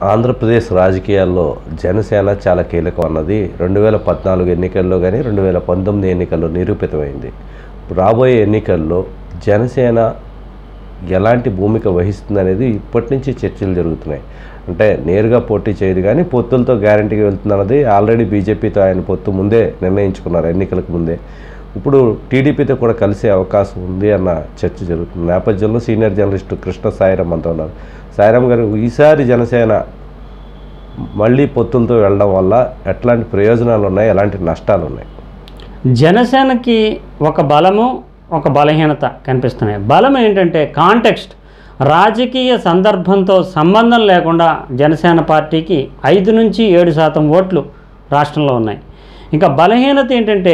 ఆంధ్రప్రదేశ్ రాజకీయాల్లో జనసేన చాలా కీలకం అన్నది రెండు వేల పద్నాలుగు ఎన్నికల్లో కానీ రెండు వేల పంతొమ్మిది ఎన్నికల్లో నిరూపితమైంది రాబోయే ఎన్నికల్లో జనసేన ఎలాంటి భూమిక వహిస్తుంది అనేది ఇప్పటి నుంచి చర్చలు జరుగుతున్నాయి అంటే నేరుగా పోటీ చేయదు కానీ పొత్తులతో గ్యారంటీగా వెళ్తుందన్నది ఆల్రెడీ బీజేపీతో ఆయన పొత్తు ముందే నిర్ణయించుకున్నారు ఎన్నికలకు ముందే ఇప్పుడు టీడీపీతో కూడా కలిసే అవకాశం ఉంది అన్న చర్చ జరుగుతుంది నేపథ్యంలో సీనియర్ జర్నలిస్టు కృష్ణ సాయిరామ్ అంతా ఉన్నారు సాయిరామ్ గారు ఈసారి జనసేన మళ్ళీ పొత్తులతో వెళ్ళడం వల్ల ఎట్లాంటి ప్రయోజనాలు ఉన్నాయి ఎలాంటి నష్టాలు ఉన్నాయి జనసేనకి ఒక బలము ఒక బలహీనత కనిపిస్తున్నాయి బలం ఏంటంటే కాంటెక్స్ట్ రాజకీయ సందర్భంతో సంబంధం లేకుండా జనసేన పార్టీకి ఐదు నుంచి ఏడు శాతం ఓట్లు రాష్ట్రంలో ఉన్నాయి ఇంకా బలహీనత ఏంటంటే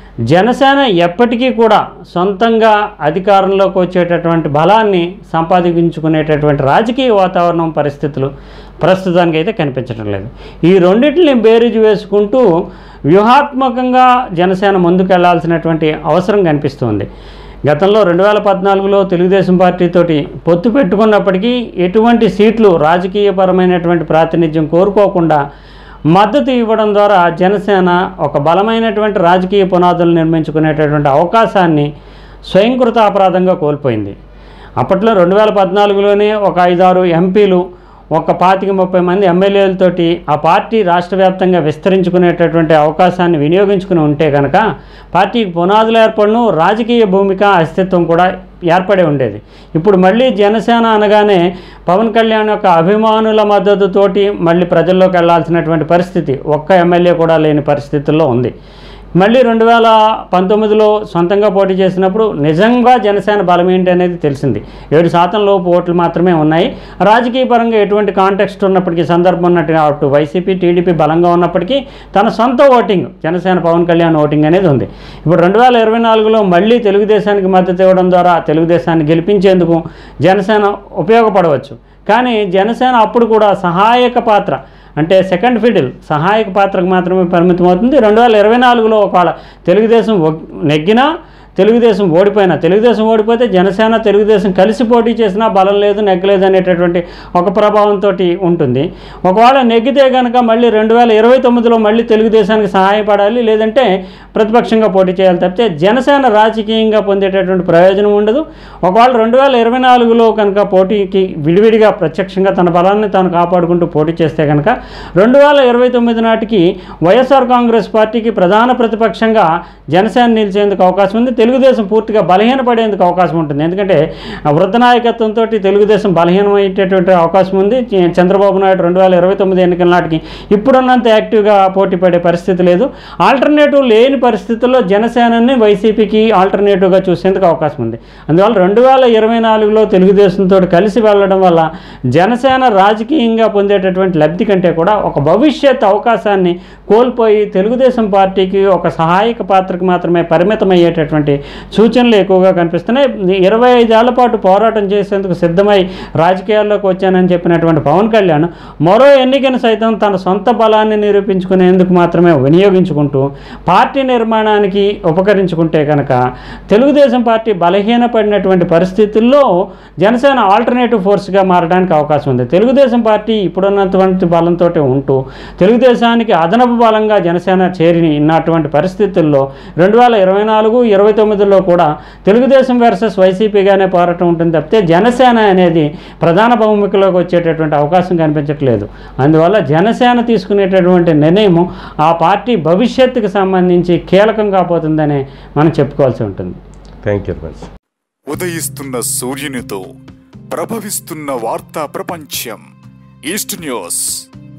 జనసేన ఎప్పటికీ కూడా సొంతంగా అధికారంలోకి వచ్చేటటువంటి బలాన్ని సంపాదించుకునేటటువంటి రాజకీయ వాతావరణం పరిస్థితులు ప్రస్తుతానికి అయితే కనిపించడం లేదు ఈ రెండింటిని బేరీజు వేసుకుంటూ వ్యూహాత్మకంగా జనసేన ముందుకెళ్లాల్సినటువంటి అవసరం కనిపిస్తుంది గతంలో రెండు వేల పద్నాలుగులో తెలుగుదేశం పార్టీతోటి పొత్తు పెట్టుకున్నప్పటికీ ఎటువంటి సీట్లు రాజకీయపరమైనటువంటి ప్రాతినిధ్యం కోరుకోకుండా మద్దతు ఇవ్వడం ద్వారా జనసేన ఒక బలమైనటువంటి రాజకీయ పునాదులు నిర్మించుకునేటటువంటి అవకాశాన్ని స్వయంకృత అపరాధంగా కోల్పోయింది అప్పట్లో రెండు వేల పద్నాలుగులోనే ఒక ఐదారు ఎంపీలు ఒక పాతిక ముప్పై మంది ఎమ్మెల్యేలతోటి ఆ పార్టీ రాష్ట్ర వ్యాప్తంగా విస్తరించుకునేటటువంటి అవకాశాన్ని వినియోగించుకుని ఉంటే కనుక పార్టీకి పునాదులు ఏర్పడను రాజకీయ భూమిక అస్తిత్వం కూడా ఏర్పడి ఉండేది ఇప్పుడు మళ్ళీ జనసేన అనగానే పవన్ కళ్యాణ్ యొక్క అభిమానుల మద్దతుతోటి మళ్ళీ ప్రజల్లోకి వెళ్లాల్సినటువంటి పరిస్థితి ఒక్క ఎమ్మెల్యే కూడా లేని పరిస్థితుల్లో ఉంది మళ్ళీ రెండు వేల పంతొమ్మిదిలో సొంతంగా పోటీ చేసినప్పుడు నిజంగా జనసేన బలం ఏంటి అనేది తెలిసింది ఏడు శాతం లోపు ఓట్లు మాత్రమే ఉన్నాయి రాజకీయ పరంగా ఎటువంటి కాంటెక్స్ట్ ఉన్నప్పటికీ సందర్భం ఉన్నట్టు అటు వైసీపీ టీడీపీ బలంగా ఉన్నప్పటికీ తన సొంత ఓటింగ్ జనసేన పవన్ కళ్యాణ్ ఓటింగ్ అనేది ఉంది ఇప్పుడు రెండు వేల ఇరవై నాలుగులో మళ్ళీ తెలుగుదేశానికి మద్దతు ఇవ్వడం ద్వారా తెలుగుదేశాన్ని గెలిపించేందుకు జనసేన ఉపయోగపడవచ్చు కానీ జనసేన అప్పుడు కూడా సహాయక పాత్ర అంటే సెకండ్ ఫిడిల్ సహాయక పాత్రకు మాత్రమే పరిమితం అవుతుంది రెండు వేల ఇరవై నాలుగులో ఒకవేళ తెలుగుదేశం ఒగ్- నెగ్గినా తెలుగుదేశం ఓడిపోయినా తెలుగుదేశం ఓడిపోతే జనసేన తెలుగుదేశం కలిసి పోటీ చేసినా బలం లేదు నెగ్గలేదు అనేటటువంటి ఒక ప్రభావంతో ఉంటుంది ఒకవేళ నెగ్గితే కనుక మళ్ళీ రెండు వేల ఇరవై తొమ్మిదిలో మళ్ళీ తెలుగుదేశానికి సహాయపడాలి లేదంటే ప్రతిపక్షంగా పోటీ చేయాలి తప్పితే జనసేన రాజకీయంగా పొందేటటువంటి ప్రయోజనం ఉండదు ఒకవేళ రెండు వేల ఇరవై నాలుగులో కనుక పోటీకి విడివిడిగా ప్రత్యక్షంగా తన బలాన్ని తాను కాపాడుకుంటూ పోటీ చేస్తే కనుక రెండు వేల ఇరవై తొమ్మిది నాటికి వైఎస్ఆర్ కాంగ్రెస్ పార్టీకి ప్రధాన ప్రతిపక్షంగా జనసేన నిలిచేందుకు అవకాశం ఉంది తెలుగుదేశం పూర్తిగా బలహీనపడేందుకు అవకాశం ఉంటుంది ఎందుకంటే ఆ వృద్ధ నాయకత్వంతో తెలుగుదేశం బలహీనమయ్యేటటువంటి అవకాశం ఉంది చ- చంద్రబాబు నాయుడు రెండు వేల ఇరవై తొమ్మిది ఎన్నికల నాటికి ఇప్పుడున్నంత యాక్టివ్గా పోటీ పడే పరిస్థితి లేదు ఆల్టర్నేటివ్ లేని పరిస్థితుల్లో జనసేనని వైసీపీకి ఆల్టర్నేటివ్గా చూసేందుకు అవకాశం ఉంది అందువల్ల రెండు వేల ఇరవై నాలుగులో తెలుగుదేశంతో కలిసి వెళ్ళడం వల్ల జనసేన రాజకీయంగా పొందేటటువంటి లబ్ధి కంటే కూడా ఒక భవిష్యత్ అవకాశాన్ని కోల్పోయి తెలుగుదేశం పార్టీకి ఒక సహాయక పాత్రకు మాత్రమే పరిమితమయ్యేటటువంటి సూచనలు ఎక్కువగా కనిపిస్తున్నాయి ఇరవై ఐదేళ్ల పాటు పోరాటం చేసేందుకు సిద్ధమై రాజకీయాల్లోకి వచ్చానని చెప్పినటువంటి పవన్ కళ్యాణ్ మరో ఎన్నికను సైతం తన సొంత బలాన్ని నిరూపించుకునేందుకు మాత్రమే వినియోగించుకుంటూ పార్టీ నిర్మాణానికి ఉపకరించుకుంటే కనుక తెలుగుదేశం పార్టీ బలహీనపడినటువంటి పరిస్థితుల్లో జనసేన ఆల్టర్నేటివ్ ఫోర్స్గా మారడానికి అవకాశం ఉంది తెలుగుదేశం పార్టీ ఇప్పుడున్నటువంటి బలంతో ఉంటూ తెలుగుదేశానికి అదనపు బలంగా జనసేన చేరి ఉన్నటువంటి పరిస్థితుల్లో రెండు వేల ఇరవై నాలుగు ఇరవై తొమ్మిదిలో కూడా తెలుగుదేశం వర్సెస్ వైసీపీగానే పోరాటం ఉంటుంది తప్పితే జనసేన అనేది ప్రధాన భూమికలోకి వచ్చేటటువంటి అవకాశం కనిపించట్లేదు అందువల్ల జనసేన తీసుకునేటటువంటి నిర్ణయం ఆ పార్టీ భవిష్యత్తుకు సంబంధించి కీలకం కాబోతుందని మనం చెప్పుకోవాల్సి ఉంటుంది థ్యాంక్ యూ వెరీ మచ్ ఉదయిస్తున్న సూర్యునితో ప్రభవిస్తున్న వార్తా ప్రపంచం ఈస్ట్ న్యూస్